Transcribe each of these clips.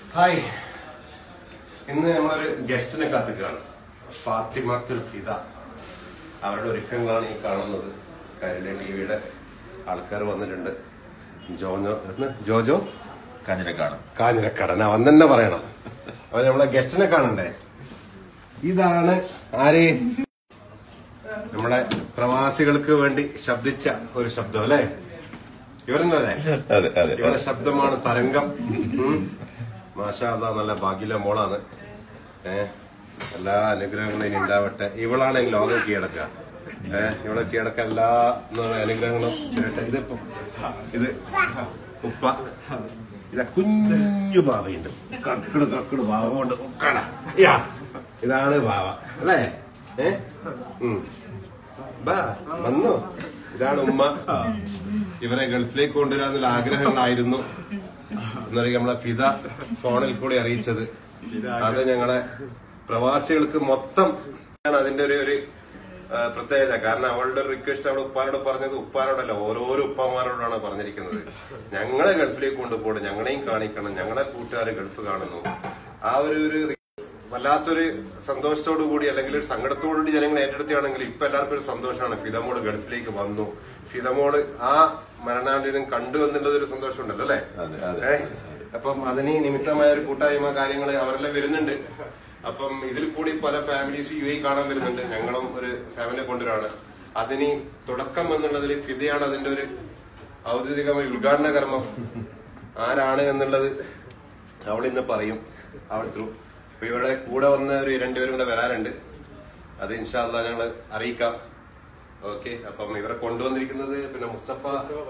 Hi ഇന്ന് നമ്മളൊരു ഗസ്റ്റിനെ കാത്തുകയാണ് ഫാത്തിമത്തുൽ ഫിദ അവരുടെ ഒരുക്കങ്ങളാണ് ഈ കാണുന്നത് കരയിലെ ടി വിയുടെ ആൾക്കാർ വന്നിട്ടുണ്ട് ജോജോ എന്ന് ജോജോ കാഞ്ഞിരക്കാണ് കാഞ്ഞിരക്കടന വന്നെന്നെ പറയണം അപ്പൊ നമ്മളെ ഗസ്റ്റിനെ കാണണ്ടേ ഇതാണ് ആര് നമ്മളെ പ്രവാസികൾക്ക് വേണ്ടി ശബ്ദിച്ച ഒരു ശബ്ദം അല്ലേ ഇവരെന്നല്ലേ അതെ അതെ ഇവരുടെ ശബ്ദമാണ് തരംഗം ഉം. മാഷാ അല്ലാ നല്ല ഭാഗ്യല മോളാണ് ഏ എല്ലാ അനുഗ്രഹങ്ങളും ഇനി ഉണ്ടാവട്ടെ ഇവളാണ് ഈ ലോകം കീഴടക്കുക ഏ ഇവളെ കീഴടക്ക എല്ലാ അനുഗ്രഹങ്ങളും ചെയ്യട്ടെ ഇതിപ്പോ ഇത് ഉപ്പ ഇതാ കുഞ്ഞു ബാവയുണ്ട് കക്കട് കക്കട് ബാവ കൊണ്ട് ഉക്കട യാ ഇതാണ് ബാവ അല്ലേ ഏ ഉം. ബാ വന്നോ ഇതാണ് ഉമ്മ ഇവരെ ഗൾഫിലേക്ക് കൊണ്ടുവരാന്നുള്ള ആഗ്രഹങ്ങളായിരുന്നു എന്നറിയ നമ്മളെ ഫിദ ഫോണിൽ കൂടി അറിയിച്ചത് അത് ഞങ്ങളെ പ്രവാസികൾക്ക് മൊത്തം ആണ് അതിന്റെ ഒരു ഒരു ആ, പ്രത്യേകത കാരണം അവളുടെ ഒരു റിക്വസ്റ്റ് അവൾ ഉപ്പാനോട് പറഞ്ഞത് ഉപ്പാനോടല്ല ഓരോരോ ഉപ്പമാരോടാണ് പറഞ്ഞിരിക്കുന്നത് ഞങ്ങളെ ഗൾഫിലേക്ക് കൊണ്ടുപോകണം ഞങ്ങളെയും കാണിക്കണം ഞങ്ങളെ കൂട്ടുകാർ ഗൾഫ് കാണുന്നു ആ ഒരു ഒരു വല്ലാത്തൊരു സന്തോഷത്തോടു കൂടി അല്ലെങ്കിൽ ഒരു സങ്കടത്തോടു കൂടി ജനങ്ങൾ ഏറ്റെടുത്തുകയാണെങ്കിൽ ഇപ്പൊ എല്ലാവർക്കും ഒരു സന്തോഷമാണ് ഫിദമോള് ഗൾഫിലേക്ക് വന്നു ഫിദമോള് ആ മരണാണ്ടിനും കണ്ടു എന്നുള്ളത് ഒരു സന്തോഷം ഉണ്ടല്ലോ അല്ലെ അതെ, അതെ. ഏഹ് അപ്പം അതിന് നിമിത്തമായ ഒരു കൂട്ടായ്മ കാര്യങ്ങൾ അവരെല്ലാം വരുന്നുണ്ട് അപ്പം ഇതിൽ കൂടി പല ഫാമിലീസ് യു എ കാണാൻ വരുന്നുണ്ട് ഞങ്ങളും ഒരു ഫാമിലിയെ കൊണ്ടുവരാണ് അതിന് തുടക്കം എന്നുള്ളതിൽ ഫിദയാണ് അതിന്റെ ഒരു ഔദ്യോഗികമായ ഉദ്ഘാടന കർമ്മം ആരാണ് എന്നുള്ളത് അവൾ ഇന്ന് പറയും അവൾ ത്രൂ അപ്പൊ ഇവരുടെ കൂടെ വന്ന ഒരു രണ്ടുപേരും കൂടെ വരാറുണ്ട് അത് ഇൻഷാല്ല ഞങ്ങൾ അറിയിക്കാം ഓക്കെ അപ്പം ഇവരെ കൊണ്ടുവന്നിരിക്കുന്നത് പിന്നെ മുസ്തഫ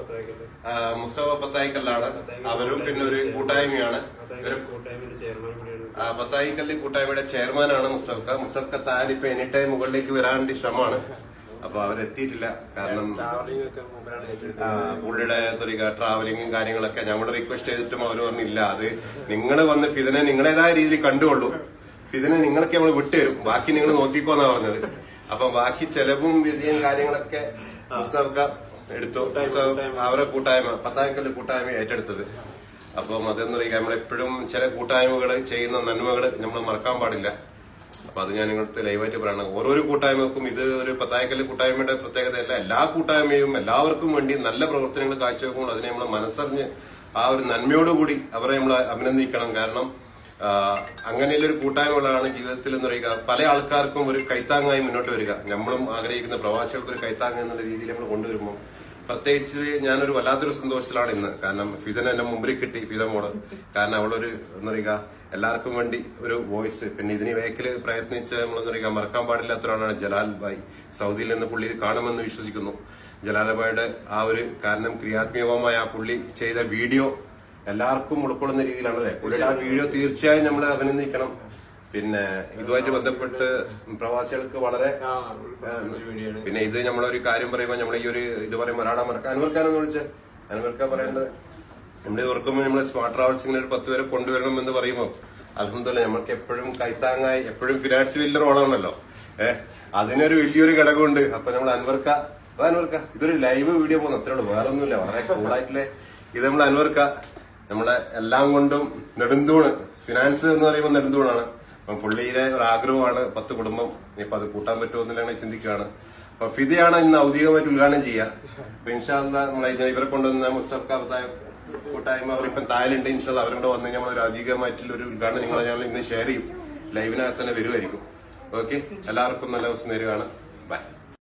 ആ, മുസ്തഫ പത്തായിക്കല്ലാണ് അവരും പിന്നെ ഒരു കൂട്ടായ്മയാണ് ഇവര് കൂട്ടായ്മയുടെ ചെയർമാൻ കൂടിയാണ് ആ, പത്തായിക്കല്ല് കൂട്ടായ്മയുടെ ചെയർമാനാണ് മുസ്തഫ മുസ്തഫ താൻ ഇപ്പൊ എനി ടൈം മുകളിലേക്ക് വരാൻ വേണ്ടി ശ്രമമാണ് അപ്പൊ അവരെത്തിയിട്ടില്ല കാരണം ട്രാവലിംഗ് ഒക്കെ മൂപ്പരാണ് ഏറ്റെടുത്തത് ആ, പുള്ളിയുടെ തൊലിക ട്രാവലിങ്ങും കാര്യങ്ങളൊക്കെ നമ്മൾ റിക്വസ്റ്റ് ചെയ്തിട്ടും അവർ പറഞ്ഞില്ല അത് നിങ്ങൾ വന്ന് ഫിദിനെ നിങ്ങളേതായ രീതിയിൽ കണ്ടുകൊള്ളൂ ഫിദിനെ നിങ്ങൾക്ക് നമ്മൾ വിട്ടുതരും ബാക്കി നിങ്ങൾ നോക്കിക്കോന്നാ പറഞ്ഞത് അപ്പൊ ബാക്കി ചെലവും വിജയം കാര്യങ്ങളൊക്കെ മുസ്തഫ എടുത്തു മുസ്തഫ അവരെ കൂട്ടായ്മ പത്തായിക്കല്ല് കൂട്ടായ്മ ഏറ്റെടുത്തത് അപ്പം അതെന്ന് പറയുക നമ്മളെപ്പോഴും ചില കൂട്ടായ്മകൾ ചെയ്യുന്ന നന്മകൾ നമ്മൾ മറക്കാൻ പാടില്ല അപ്പൊ അത് ഞാൻ നിങ്ങളുടെ ലൈവായിട്ട് പറയണം ഓരോരോ കൂട്ടായ്മക്കും ഇത് ഒരു പത്തായക്കല്ല് കൂട്ടായ്മയുടെ പ്രത്യേകതയല്ല എല്ലാ കൂട്ടായ്മയും എല്ലാവർക്കും വേണ്ടി നല്ല പ്രവർത്തനങ്ങൾ കാഴ്ചവെക്കുമ്പോൾ അതിനെ നമ്മൾ മനസ്സറിഞ്ഞ് ആ ഒരു നന്മയോടുകൂടി അവരെ നമ്മൾ അഭിനന്ദിക്കണം കാരണം ആ, അങ്ങനെയുള്ള ഒരു കൂട്ടായ്മകളാണ് ജീവിതത്തിൽ എന്ന് പറയുക പല ആൾക്കാർക്കും ഒരു കൈത്താങ്ങായി മുന്നോട്ട് വരിക നമ്മളും ആഗ്രഹിക്കുന്ന പ്രവാസികൾക്ക് ഒരു കൈത്താങ് എന്നുള്ള രീതിയിൽ നമ്മൾ കൊണ്ടുവരുമ്പോൾ പ്രത്യേകിച്ച് ഞാനൊരു വല്ലാത്തൊരു സന്തോഷത്തിലാണ് ഇന്ന് കാരണം ഫിദനെ എന്നെ മുമ്പിൽ കിട്ടി ഫിദ മോള് കാരണം അവളൊരു എന്താ പറയുക എല്ലാവർക്കും വേണ്ടി ഒരു വോയിസ് പിന്നെ ഇതിന് വേക്കില് പ്രയത്നിച്ച് നമ്മൾ എന്താ പറയുക മറക്കാൻ പാടില്ലാത്ത ഒരാളാണ് ജലാൽ ഭായ് സൗദിയിൽ നിന്ന് പുള്ളി ഇത് കാണുമെന്ന് വിശ്വസിക്കുന്നു ജലാൽഭായുടെ ആ ഒരു കാരണം ക്രിയാത്മകമായ ആ പുള്ളി ചെയ്ത വീഡിയോ എല്ലാവർക്കും ഉൾക്കൊള്ളുന്ന രീതിയിലാണ് അല്ലെ പുള്ളിയുടെ ആ വീഡിയോ തീർച്ചയായും നമ്മൾ അഭിനന്ദിക്കണം പിന്നെ ഇതുമായിട്ട് ബന്ധപ്പെട്ട് പ്രവാസികൾക്ക് വളരെ ആ ഒരു വീഡിയോ ആണ് പിന്നെ ഇത് നമ്മളൊരു കാര്യം പറയുമ്പോൾ നമ്മൾ ഈ ഒരു ഇത് പറയുമ്പോൾ ഒരാളെ മറക്കാൻ അനുവർക്കാനെന്ന് വിളിച്ച് അനുവർക്കാൻ പറയേണ്ടത് നമ്മൾ ഓർക്കുമ്പോൾ നമ്മൾ സ്മാർട്ട് ട്രാവൽസിങ്ങനെ ഒരു പത്ത് പേരെ കൊണ്ടുവരണം എന്ന് പറയുമ്പോൾ അലഹമില്ല നമ്മൾക്ക് എപ്പോഴും കൈത്താങ്ങായി എപ്പോഴും ഫിനാൻസ് വലിയ റോളാണല്ലോ ഏഹ് അതിനൊരു വലിയൊരു ഘടകമുണ്ട് അപ്പൊ നമ്മൾ അൻവർക്ക വാ അൻവർക്ക ഇതൊരു ലൈവ് വീഡിയോ പോകുന്നു അത്രേ ഉള്ളൂ വേറെ ഒന്നുമില്ല വളരെ കൂളായിട്ടില്ലേ ഇത് നമ്മൾ അൻവർക്ക നമ്മളെ എല്ലാം കൊണ്ടും നെടുന്തൂണ് ഫിനാൻസ് എന്ന് പറയുമ്പോൾ നെടുന്തൂണാണ് അപ്പം പുള്ളിയുടെ ഒരു ആഗ്രഹമാണ് പത്ത് കുടുംബം ഇനിയിപ്പോ അത് കൂട്ടാൻ പറ്റുമോ എന്നില്ല ചിന്തിക്കുകയാണ് അപ്പൊ ഫിദയാണ് ഇന്ന് ഔദ്യോഗികമായിട്ട് ഉദ്ഘാടനം ചെയ്യുക അപ്പൊ ഇൻഷാല്ല നമ്മളെ ഇതിനെ ഇവരെ കൊണ്ടുവന്ന മുസ്തഫ കബത്തായ കൂട്ടായ്മ അവരിപ്പം തായലുണ്ട് ഇൻഷാല്ല അവരും കൂടെ വന്ന് നമ്മൾ ഒരു ഔദ്യോഗികമായിട്ടുള്ള ഒരു ഉദ്ഘാടനം നിങ്ങളെ ഞങ്ങൾ ഇന്ന് ഷെയർ ചെയ്യും ലൈവിനകത്ത് തന്നെ വരുമായിരിക്കും ഓക്കെ എല്ലാവർക്കും നല്ല ദിവസം നേരുകയാണ് ബൈ